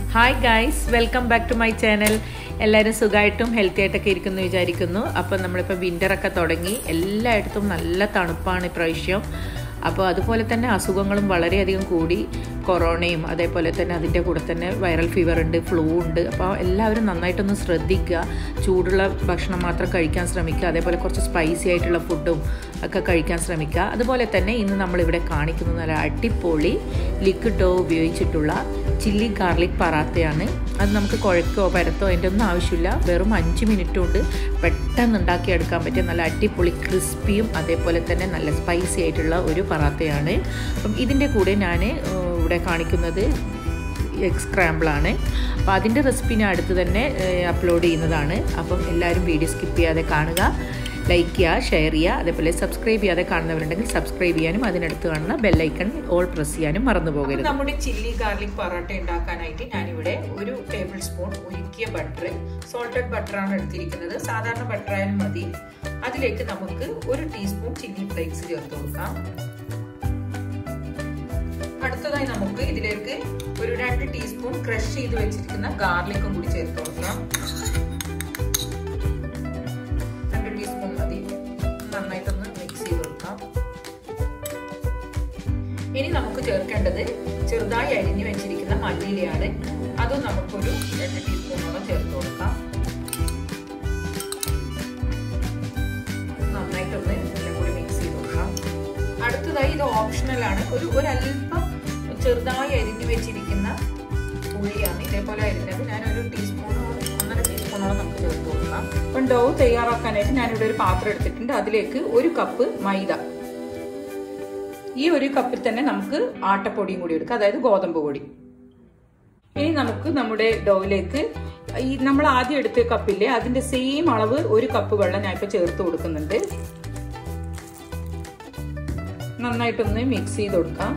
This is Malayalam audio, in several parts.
hi guys welcome back to my channel എല്ലാവരും സുഖമായിട്ടും ഹെൽത്തി ആയിട്ടൊക്കെ ഇരിക്കുന്നു വിചാരിക്കുന്നു അപ്പോൾ നമ്മളിപ്പോൾ വിൻ്ററൊക്കെ തുടങ്ങി എല്ലായിടത്തും നല്ല തണുപ്പാണ് ഇപ്രാവശ്യം അപ്പോൾ അതുപോലെ തന്നെ അസുഖങ്ങളും വളരെയധികം കൂടി കൊറോണയും അതേപോലെ തന്നെ അതിൻ്റെ കൂടെ തന്നെ വൈറൽ ഫീവർ ഉണ്ട് ഫ്ലൂ ഉണ്ട് അപ്പോൾ എല്ലാവരും നന്നായിട്ടൊന്ന് ശ്രദ്ധിക്കുക ചൂടുള്ള ഭക്ഷണം മാത്രം കഴിക്കാൻ ശ്രമിക്കുക അതേപോലെ കുറച്ച് സ്പൈസി ആയിട്ടുള്ള ഫുഡും ഒക്കെ കഴിക്കാൻ ശ്രമിക്കുക അതുപോലെ തന്നെ ഇന്ന് നമ്മളിവിടെ കാണിക്കുന്ന നല്ല അടിപൊളി ലിക്വിഡ് ഡോ ഉപയോഗിച്ചിട്ടുള്ള ചില്ലി ഗാർലിക് പറാത്തയാണ് അത് നമുക്ക് കുഴക്കോ പരത്തോ അതിൻ്റെ ഒന്നും ആവശ്യമില്ല വെറും അഞ്ച് മിനിറ്റ് കൊണ്ട് പെട്ടെന്ന് ഉണ്ടാക്കിയെടുക്കാൻ പറ്റിയ നല്ല അടിപൊളി ക്രിസ്പിയും അതേപോലെ തന്നെ നല്ല സ്പൈസി ആയിട്ടുള്ള ഒരു പറാത്തയാണ് അപ്പം ഇതിൻ്റെ കൂടെ ഞാൻ ഇവിടെ കാണിക്കുന്നത് എഗ് സ്ക്രാമ്പിളാണ് അപ്പോൾ അതിൻ്റെ റെസിപ്പി ഞാൻ അടുത്ത് തന്നെ അപ്ലോഡ് ചെയ്യുന്നതാണ് അപ്പം എല്ലാവരും വീഡിയോ സ്കിപ്പ് ചെയ്യാതെ കാണുക ലൈക്ക് ചെയ്യുക ഷെയർ ചെയ്യുക അതേപോലെ സബ്സ്ക്രൈബ് ചെയ്യാതെ കാണുന്നവരുണ്ടെങ്കിൽ സബ്സ്ക്രൈബ് ചെയ്യാനും അതിനടുത്ത് കാണുന്ന ബെല്ലൈക്കൺ ഓൾ പ്രസ് ചെയ്യാനും മറന്നു പോകരുത് നമ്മുടെ ചില്ലി ഗാർലിക് പൊറോട്ട ഉണ്ടാക്കാനായിട്ട് ഞാനിവിടെ ഒരു ടേബിൾ സ്പൂൺ ഉരുക്കിയ ബട്ടർ സോൾട്ടഡ് ബട്ടറാണ് എടുത്തിരിക്കുന്നത് സാധാരണ ബട്ടർ ആയാലും മതി അതിലേക്ക് നമുക്ക് ഒരു ടീസ്പൂൺ ചില്ലി ഫ്ലേക്സ് ചേർത്ത് കൊടുക്കാം അടുത്തതായി നമുക്ക് ഇതിലേക്ക് ഒരു രണ്ട് ടീസ്പൂൺ ക്രഷ് ചെയ്ത് വെച്ചിരിക്കുന്ന ഗാർലിക്കും കൂടി ചേർത്ത് കൊടുക്കാം രണ്ട് ടീസ്പൂൺ മതി നന്നായിട്ടൊന്ന് മിക്സ് ചെയ്ത് കൊടുക്കാം ഇനി നമുക്ക് ചേർക്കേണ്ടത് ചെറുതായി അരിഞ്ഞു വെച്ചിരിക്കുന്ന മല്ലിയിലയാണ് അതും നമുക്കൊരു രണ്ട് ടീസ്പൂണോളം ചേർത്ത് കൊടുക്കാം നന്നായിട്ടൊന്ന് എല്ലാം കൂടി മിക്സ് ചെയ്ത് കൊടുക്കാം അടുത്തതായി ഇത് ഓപ്ഷണലാണ് ഒരു ഒരല്പം ചെറുതായി അരിഞ്ഞു വെച്ചിരിക്കുന്ന ഉള്ളിയാണ് ഇതേപോലെ അരിഞ്ഞത് ഞാനൊരു ടീസ്പൂണോളം ഒന്നര ടീസ്പൂണോളം നമുക്ക് ചേർത്ത് കൊടുക്കാം അപ്പം ഡോ തയ്യാറാക്കാനായിട്ട് ഞാനിവിടെ ഒരു പാത്രം എടുത്തിട്ടുണ്ട് അതിലേക്ക് ഒരു കപ്പ് മൈദ ഈ ഒരു കപ്പിൽ തന്നെ നമുക്ക് ആട്ടപ്പൊടിയും കൂടി എടുക്കാം അതായത് ഗോതമ്പ് പൊടി ഇനി നമുക്ക് നമ്മുടെ ഡോയിലേക്ക് ഈ നമ്മൾ ആദ്യം എടുത്ത കപ്പില്ലേ അതിന്റെ സെയിം അളവ് ഒരു കപ്പ് വെള്ളം ഞാൻ ഇപ്പൊ ചേർത്ത് കൊടുക്കുന്നുണ്ട് നന്നായിട്ടൊന്ന് മിക്സ് ചെയ്ത് കൊടുക്കാം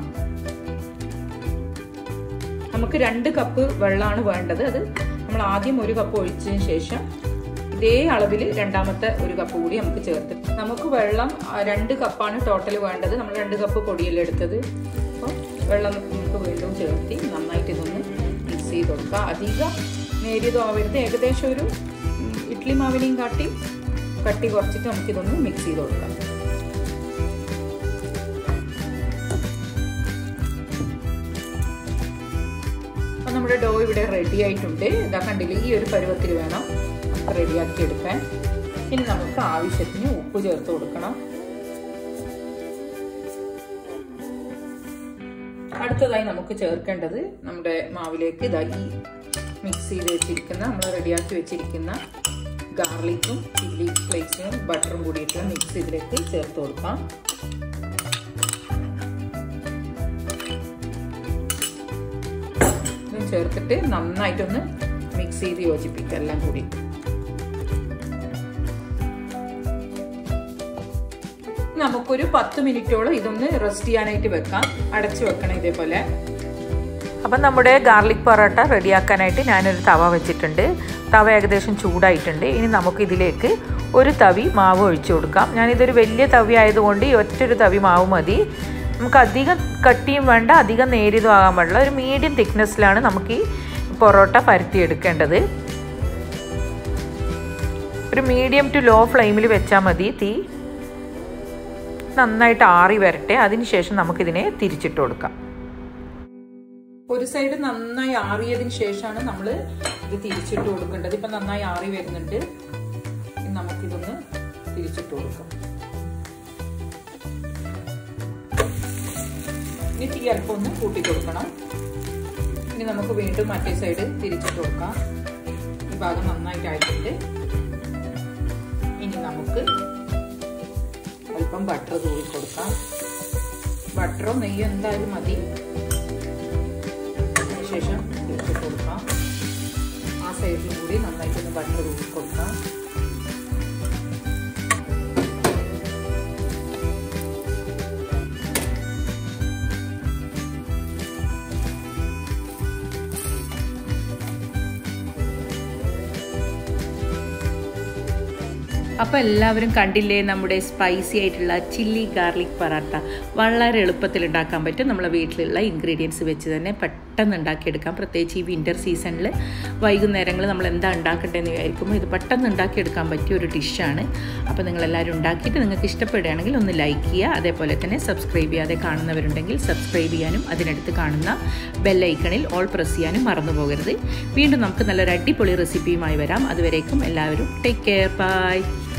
നമുക്ക് രണ്ട് കപ്പ് വെള്ളമാണ് വേണ്ടത് അത് നമ്മൾ ആദ്യം ഒരു കപ്പ് ഒഴിച്ചതിന് ശേഷം ഇതേ അളവിൽ രണ്ടാമത്തെ ഒരു കപ്പ് കൂടി നമുക്ക് ചേർത്ത് നമുക്ക് വെള്ളം രണ്ട് കപ്പാണ് ടോട്ടൽ വേണ്ടത് നമ്മൾ രണ്ട് കപ്പ് പൊടിയല്ലേ എടുത്തത് അപ്പോൾ വെള്ളം നമുക്ക് വീണ്ടും ചേർത്തി നന്നായിട്ട് ഇതൊന്ന് മിക്സ് ചെയ്ത് കൊടുക്കുക അധികം നേരിയതോ ആവരുത് ഏകദേശം ഒരു ഇഡ്ലി മാവിനെയും കാട്ടി കട്ടി കുറച്ചിട്ട് നമുക്കിതൊന്ന് മിക്സ് ചെയ്ത് കൊടുക്കാം അപ്പം നമ്മുടെ ഡോ ഇവിടെ റെഡി ആയിട്ടുണ്ട് ഇതാ കണ്ടില്ലേ ഈ ഒരു പരുവത്തിൽ വേണം നമുക്ക് റെഡിയാക്കി എടുക്കാൻ ഇനി നമുക്ക് ആവശ്യത്തിന് ഉപ്പ് ചേർത്ത് കൊടുക്കണം അടുത്തതായി നമുക്ക് ചേർക്കേണ്ടത് നമ്മുടെ മാവിലേക്ക് ഇതാ ഈ മിക്സ് ചെയ്ത് വെച്ചിരിക്കുന്ന നമ്മൾ റെഡിയാക്കി വെച്ചിരിക്കുന്ന ഗാർലിക്കും ചില്ലി ഫ്ലേക്സും ബട്ടറും കൂടിയിട്ടുള്ള മിക്സ് ഇതിലേക്ക് ചേർത്ത് കൊടുക്കാം ഇതും ചേർത്തിട്ട് നന്നായിട്ടൊന്ന് മിക്സ് ചെയ്ത് യോജിപ്പിക്കുക എല്ലാം കൂടി നമുക്കൊരു പത്ത് മിനിറ്റോളം ഇതൊന്ന് റെസ്റ്റ് ചെയ്യാനായിട്ട് വെക്കാം അടച്ചു വെക്കണം ഇതേപോലെ അപ്പം നമ്മുടെ ഗാർലിക് പൊറോട്ട റെഡിയാക്കാനായിട്ട് ഞാനൊരു തവ വെച്ചിട്ടുണ്ട് തവ ഏകദേശം ചൂടായിട്ടുണ്ട് ഇനി നമുക്ക് ഇതിലേക്ക് ഒരു തവി മാവ് ഒഴിച്ചു കൊടുക്കാം ഞാനിതൊരു വലിയ തവി ആയതുകൊണ്ട് ഈ ഒറ്റൊരു തവി മാവ് മതി നമുക്ക് അധികം കട്ടിയും വേണ്ട അധികം നേരിയതും ആകാൻ പാടില്ല ഒരു മീഡിയം തിക്നെസ്സിലാണ് നമുക്ക് ഈ പൊറോട്ട പരത്തിയെടുക്കേണ്ടത് ഒരു മീഡിയം ടു ലോ ഫ്ലെയിമിൽ വെച്ചാൽ മതി തീ നന്നായിട്ട് ആറി വരട്ടെ അതിനുശേഷം നമുക്കിതിനെ തിരിച്ചിട്ട് കൊടുക്കാം ഒരു സൈഡ് നന്നായി ആറിയതിന് ശേഷമാണ് നമ്മൾ ഇത് തിരിച്ചിട്ട് കൊടുക്കേണ്ടത് ഇപ്പം നന്നായി ആറി വരുന്നുണ്ട് നമുക്കിതൊന്ന് തിരിച്ചിട്ട് കൊടുക്കാം ഇനി തീ അല്പം ഒന്ന് കൂട്ടി കൊടുക്കണം ഇനി നമുക്ക് വീണ്ടും മറ്റേ സൈഡ് തിരിച്ചിട്ട് കൊടുക്കാം ഈ ഭാഗം നന്നായിട്ടായിട്ടുണ്ട് ഇനി നമുക്ക് അല്പം ബട്ടർ തൂടി കൊടുക്കാം ബട്ടറോ നെയ്യോ എന്തായാലും മതി അതിനുശേഷം തിരിച്ചിട്ട് കൊടുക്കാം ആ സൈഡിലും കൂടി നന്നായിട്ടൊന്ന് ബട്ടർ തൂടി കൊടുക്കാം അപ്പോൾ എല്ലാവരും കണ്ടില്ലേ നമ്മുടെ സ്പൈസി ആയിട്ടുള്ള ചില്ലി ഗാർലിക് പറാട്ട വളരെ എളുപ്പത്തിൽ ഉണ്ടാക്കാൻ പറ്റും നമ്മളെ വീട്ടിലുള്ള ഇൻഗ്രീഡിയൻസ് വെച്ച് തന്നെ പെട്ടെന്ന് പെട്ടെന്ന് ഉണ്ടാക്കിയെടുക്കാം പ്രത്യേകിച്ച് ഈ വിൻ്റർ സീസണിൽ വൈകുന്നേരങ്ങളിൽ നമ്മൾ എന്താ ഉണ്ടാക്കണ്ടേന്ന് വിചാരിക്കുമ്പോൾ ഇത് പെട്ടെന്ന് ഉണ്ടാക്കിയെടുക്കാൻ പറ്റിയ ഒരു ഡിഷാണ് അപ്പോൾ നിങ്ങളെല്ലാവരും ഉണ്ടാക്കിയിട്ട് നിങ്ങൾക്ക് ഇഷ്ടപ്പെടുകയാണെങ്കിൽ ഒന്ന് ലൈക്ക് ചെയ്യുക അതേപോലെ തന്നെ സബ്സ്ക്രൈബ് ചെയ്യാതെ കാണുന്നവരുണ്ടെങ്കിൽ സബ്സ്ക്രൈബ് ചെയ്യാനും അതിനടുത്ത് കാണുന്ന ബെല്ലൈക്കണിൽ ഓൾ പ്രസ് ചെയ്യാനും മറന്നു പോകരുത് വീണ്ടും നമുക്ക് നല്ലൊരു അടിപൊളി റെസിപ്പിയുമായി വരാം അതുവരേക്കും എല്ലാവരും ടേക്ക് കെയർ ബൈ